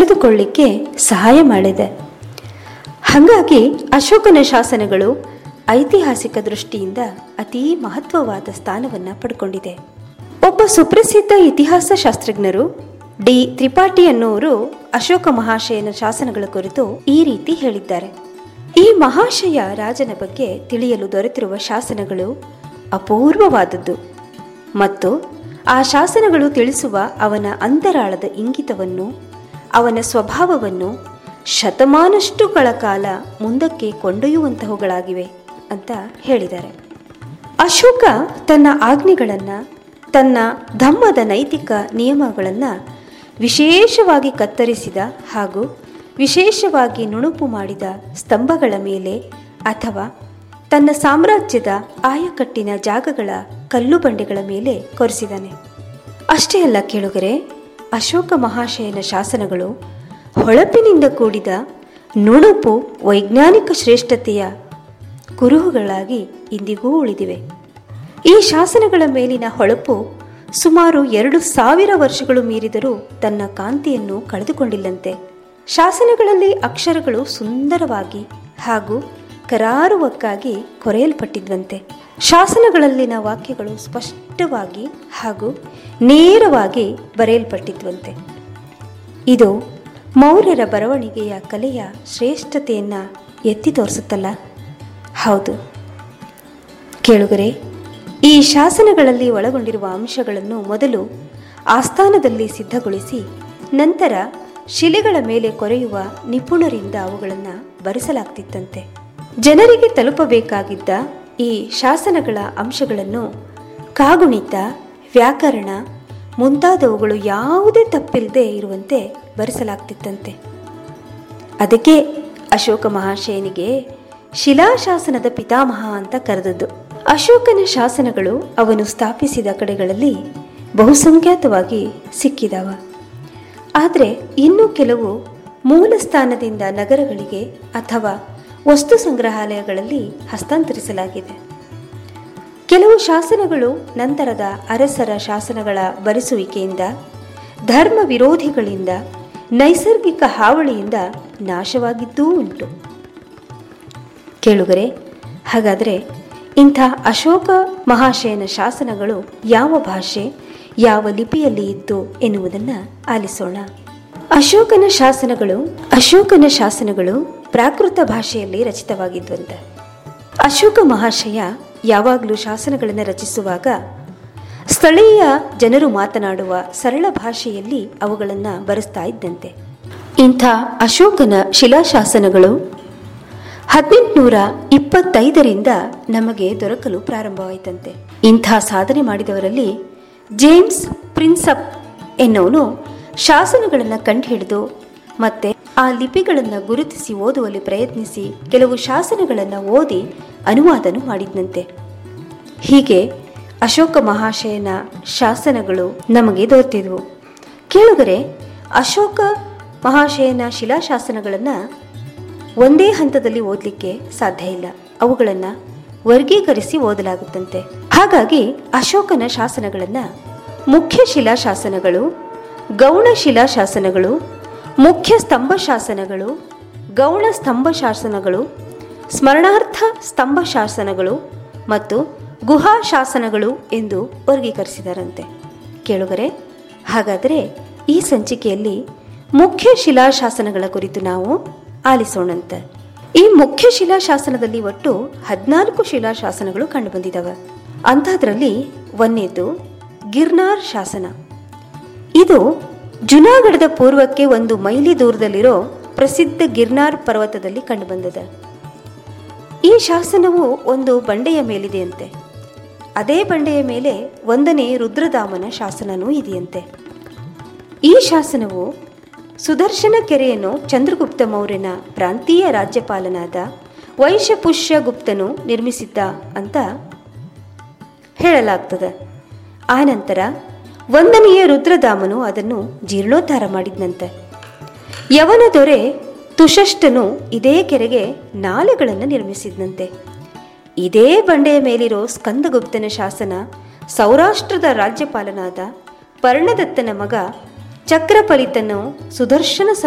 ತಿಳಿದುಕೊಳ್ಳಿಕ್ಕೆ ಸಹಾಯ ಮಾಡಿದೆ ಹಾಗಾಗಿ ಅಶೋಕನ ಶಾಸನಗಳು ಐತಿಹಾಸಿಕ ದೃಷ್ಟಿಯಿಂದ ಅತೀ ಮಹತ್ವವಾದ ಸ್ಥಾನವನ್ನು ಪಡ್ಕೊಂಡಿದೆ ಒಬ್ಬ ಸುಪ್ರಸಿದ್ಧ ಇತಿಹಾಸ ಶಾಸ್ತ್ರಜ್ಞರು ಡಿ ತ್ರಿಪಾಠಿ ಅನ್ನೋರು ಅಶೋಕ ಮಹಾಶಯನ ಶಾಸನಗಳ ಕುರಿತು ಈ ರೀತಿ ಹೇಳಿದ್ದಾರೆ ಈ ಮಹಾಶಯ ರಾಜನ ಬಗ್ಗೆ ತಿಳಿಯಲು ದೊರೆತಿರುವ ಶಾಸನಗಳು ಅಪೂರ್ವವಾದದ್ದು ಮತ್ತು ಆ ಶಾಸನಗಳು ತಿಳಿಸುವ ಅವನ ಅಂತರಾಳದ ಇಂಗಿತವನ್ನು ಅವನ ಸ್ವಭಾವವನ್ನು ಶತಮಾನಷ್ಟುಗಳ ಕಾಲ ಮುಂದಕ್ಕೆ ಕೊಂಡೊಯ್ಯುವಂತಹವುಗಳಾಗಿವೆ ಅಂತ ಹೇಳಿದ್ದಾರೆ ಅಶೋಕ ತನ್ನ ಆಜ್ಞೆಗಳನ್ನು ತನ್ನ ಧಮ್ಮದ ನೈತಿಕ ನಿಯಮಗಳನ್ನು ವಿಶೇಷವಾಗಿ ಕತ್ತರಿಸಿದ ಹಾಗೂ ವಿಶೇಷವಾಗಿ ನುಣುಪು ಮಾಡಿದ ಸ್ತಂಭಗಳ ಮೇಲೆ ಅಥವಾ ತನ್ನ ಸಾಮ್ರಾಜ್ಯದ ಆಯಕಟ್ಟಿನ ಜಾಗಗಳ ಕಲ್ಲು ಬಂಡೆಗಳ ಮೇಲೆ ಕೊರೆಸಿದಾನೆ ಅಷ್ಟೇ ಅಲ್ಲ ಕೇಳುಗರೆ ಅಶೋಕ ಮಹಾಶಯನ ಶಾಸನಗಳು ಹೊಳಪಿನಿಂದ ಕೂಡಿದ ನುಣುಪು ವೈಜ್ಞಾನಿಕ ಶ್ರೇಷ್ಠತೆಯ ಕುರುಹುಗಳಾಗಿ ಇಂದಿಗೂ ಉಳಿದಿವೆ ಈ ಶಾಸನಗಳ ಮೇಲಿನ ಹೊಳಪು ಸುಮಾರು ಎರಡು ಸಾವಿರ ವರ್ಷಗಳು ಮೀರಿದರೂ ತನ್ನ ಕಾಂತಿಯನ್ನು ಕಳೆದುಕೊಂಡಿಲ್ಲಂತೆ ಶಾಸನಗಳಲ್ಲಿ ಅಕ್ಷರಗಳು ಸುಂದರವಾಗಿ ಹಾಗೂ ಕರಾರುವಕ್ಕಾಗಿ ಕೊರೆಯಲ್ಪಟ್ಟಿದ್ವಂತೆ ಶಾಸನಗಳಲ್ಲಿನ ವಾಕ್ಯಗಳು ಸ್ಪಷ್ಟವಾಗಿ ಹಾಗೂ ನೇರವಾಗಿ ಬರೆಯಲ್ಪಟ್ಟಿದ್ವಂತೆ ಇದು ಮೌರ್ಯರ ಬರವಣಿಗೆಯ ಕಲೆಯ ಶ್ರೇಷ್ಠತೆಯನ್ನು ಎತ್ತಿ ತೋರಿಸುತ್ತಲ್ಲ ಹೌದು ಕೇಳುಗರೆ ಈ ಶಾಸನಗಳಲ್ಲಿ ಒಳಗೊಂಡಿರುವ ಅಂಶಗಳನ್ನು ಮೊದಲು ಆಸ್ಥಾನದಲ್ಲಿ ಸಿದ್ಧಗೊಳಿಸಿ ನಂತರ ಶಿಲೆಗಳ ಮೇಲೆ ಕೊರೆಯುವ ನಿಪುಣರಿಂದ ಅವುಗಳನ್ನು ಬರೆಸಲಾಗ್ತಿತ್ತಂತೆ ಜನರಿಗೆ ತಲುಪಬೇಕಾಗಿದ್ದ ಈ ಶಾಸನಗಳ ಅಂಶಗಳನ್ನು ಕಾಗುಣಿತ ವ್ಯಾಕರಣ ಮುಂತಾದವುಗಳು ಯಾವುದೇ ತಪ್ಪಿಲ್ಲದೆ ಇರುವಂತೆ ಬರೆಸಲಾಗ್ತಿತ್ತಂತೆ ಅದಕ್ಕೆ ಅಶೋಕ ಮಹಾಶಯನಿಗೆ ಶಿಲಾಶಾಸನದ ಪಿತಾಮಹ ಅಂತ ಕರೆದದ್ದು ಅಶೋಕನ ಶಾಸನಗಳು ಅವನು ಸ್ಥಾಪಿಸಿದ ಕಡೆಗಳಲ್ಲಿ ಬಹುಸಂಖ್ಯಾತವಾಗಿ ಸಿಕ್ಕಿದವ ಆದರೆ ಇನ್ನೂ ಕೆಲವು ಮೂಲ ಸ್ಥಾನದಿಂದ ನಗರಗಳಿಗೆ ಅಥವಾ ವಸ್ತು ಸಂಗ್ರಹಾಲಯಗಳಲ್ಲಿ ಹಸ್ತಾಂತರಿಸಲಾಗಿದೆ ಕೆಲವು ಶಾಸನಗಳು ನಂತರದ ಅರಸರ ಶಾಸನಗಳ ಬರೆಸುವಿಕೆಯಿಂದ ಧರ್ಮ ವಿರೋಧಿಗಳಿಂದ ನೈಸರ್ಗಿಕ ಹಾವಳಿಯಿಂದ ನಾಶವಾಗಿದ್ದೂ ಉಂಟು ಕೇಳುಗರೆ ಹಾಗಾದರೆ ಇಂಥ ಅಶೋಕ ಮಹಾಶಯನ ಶಾಸನಗಳು ಯಾವ ಭಾಷೆ ಯಾವ ಲಿಪಿಯಲ್ಲಿ ಇತ್ತು ಎನ್ನುವುದನ್ನು ಆಲಿಸೋಣ ಅಶೋಕನ ಶಾಸನಗಳು ಅಶೋಕನ ಶಾಸನಗಳು ಪ್ರಾಕೃತ ಭಾಷೆಯಲ್ಲಿ ರಚಿತವಾಗಿದ್ವಂತೆ ಅಶೋಕ ಮಹಾಶಯ ಯಾವಾಗಲೂ ಶಾಸನಗಳನ್ನು ರಚಿಸುವಾಗ ಸ್ಥಳೀಯ ಜನರು ಮಾತನಾಡುವ ಸರಳ ಭಾಷೆಯಲ್ಲಿ ಅವುಗಳನ್ನು ಬರೆಸ್ತಾ ಇದ್ದಂತೆ ಇಂಥ ಅಶೋಕನ ಶಿಲಾಶಾಸನಗಳು ಹದಿನೆಂಟುನೂರ ಇಪ್ಪತ್ತೈದರಿಂದ ನಮಗೆ ದೊರಕಲು ಪ್ರಾರಂಭವಾಯಿತಂತೆ ಇಂಥ ಸಾಧನೆ ಮಾಡಿದವರಲ್ಲಿ ಜೇಮ್ಸ್ ಪ್ರಿನ್ಸಪ್ ಎನ್ನುವನು ಶಾಸನಗಳನ್ನು ಕಂಡುಹಿಡಿದು ಮತ್ತೆ ಆ ಲಿಪಿಗಳನ್ನು ಗುರುತಿಸಿ ಓದುವಲ್ಲಿ ಪ್ರಯತ್ನಿಸಿ ಕೆಲವು ಶಾಸನಗಳನ್ನು ಓದಿ ಅನುವಾದನು ಮಾಡಿದ್ನಂತೆ ಹೀಗೆ ಅಶೋಕ ಮಹಾಶಯನ ಶಾಸನಗಳು ನಮಗೆ ದೊರೆತಿದ್ವು ಕೇಳುಗರೆ ಅಶೋಕ ಮಹಾಶಯನ ಶಿಲಾಶಾಸನಗಳನ್ನು ಒಂದೇ ಹಂತದಲ್ಲಿ ಓದಲಿಕ್ಕೆ ಸಾಧ್ಯ ಇಲ್ಲ ಅವುಗಳನ್ನು ವರ್ಗೀಕರಿಸಿ ಓದಲಾಗುತ್ತಂತೆ ಹಾಗಾಗಿ ಅಶೋಕನ ಶಾಸನಗಳನ್ನು ಮುಖ್ಯ ಶಿಲಾಶಾಸನಗಳು ಗೌಣ ಶಿಲಾಶಾಸನಗಳು ಮುಖ್ಯ ಸ್ತಂಭ ಶಾಸನಗಳು ಗೌಣ ಸ್ತಂಭ ಶಾಸನಗಳು ಸ್ಮರಣಾರ್ಥ ಸ್ತಂಭ ಶಾಸನಗಳು ಮತ್ತು ಗುಹಾ ಶಾಸನಗಳು ಎಂದು ವರ್ಗೀಕರಿಸಿದರಂತೆ ಕೇಳುಗರೆ ಹಾಗಾದರೆ ಈ ಸಂಚಿಕೆಯಲ್ಲಿ ಮುಖ್ಯ ಶಿಲಾಶಾಸನಗಳ ಕುರಿತು ನಾವು ಆಲಿಸೋಣಂತೆ ಈ ಮುಖ್ಯ ಶಿಲಾಶಾಸನದಲ್ಲಿ ಒಟ್ಟು ಹದಿನಾಲ್ಕು ಶಿಲಾಶಾಸನಗಳು ಕಂಡುಬಂದಿದ್ದಾವೆ ಅಂಥದ್ರಲ್ಲಿ ಒಂದೇದು ಗಿರ್ನಾರ್ ಶಾಸನ ಇದು ಜುನಾಗಢದ ಪೂರ್ವಕ್ಕೆ ಒಂದು ಮೈಲಿ ದೂರದಲ್ಲಿರೋ ಪ್ರಸಿದ್ಧ ಗಿರ್ನಾರ್ ಪರ್ವತದಲ್ಲಿ ಕಂಡುಬಂದಿದೆ ಈ ಶಾಸನವು ಒಂದು ಬಂಡೆಯ ಮೇಲಿದೆಯಂತೆ ಅದೇ ಬಂಡೆಯ ಮೇಲೆ ಒಂದನೇ ರುದ್ರದಾಮನ ಶಾಸನವೂ ಇದೆಯಂತೆ ಈ ಶಾಸನವು ಸುದರ್ಶನ ಕೆರೆಯನ್ನು ಚಂದ್ರಗುಪ್ತ ಮೌರ್ಯನ ಪ್ರಾಂತೀಯ ರಾಜ್ಯಪಾಲನಾದ ವೈಶಪುಷ್ಯ ಗುಪ್ತನು ನಿರ್ಮಿಸಿದ್ದ ಅಂತ ಹೇಳಲಾಗ್ತದೆ ಆನಂತರ ಒಂದನೆಯ ರುದ್ರದಾಮನು ಅದನ್ನು ಜೀರ್ಣೋದ್ಧಾರ ಮಾಡಿದ್ನಂತೆ ಯವನ ದೊರೆ ತುಷಷ್ಟನು ಇದೇ ಕೆರೆಗೆ ನಾಲೆಗಳನ್ನು ನಿರ್ಮಿಸಿದ್ನಂತೆ ಇದೇ ಬಂಡೆಯ ಮೇಲಿರೋ ಸ್ಕಂದಗುಪ್ತನ ಶಾಸನ ಸೌರಾಷ್ಟ್ರದ ರಾಜ್ಯಪಾಲನಾದ ಪರ್ಣದತ್ತನ ಮಗ ಚಕ್ರಪಲಿತನು ಸುದರ್ಶನ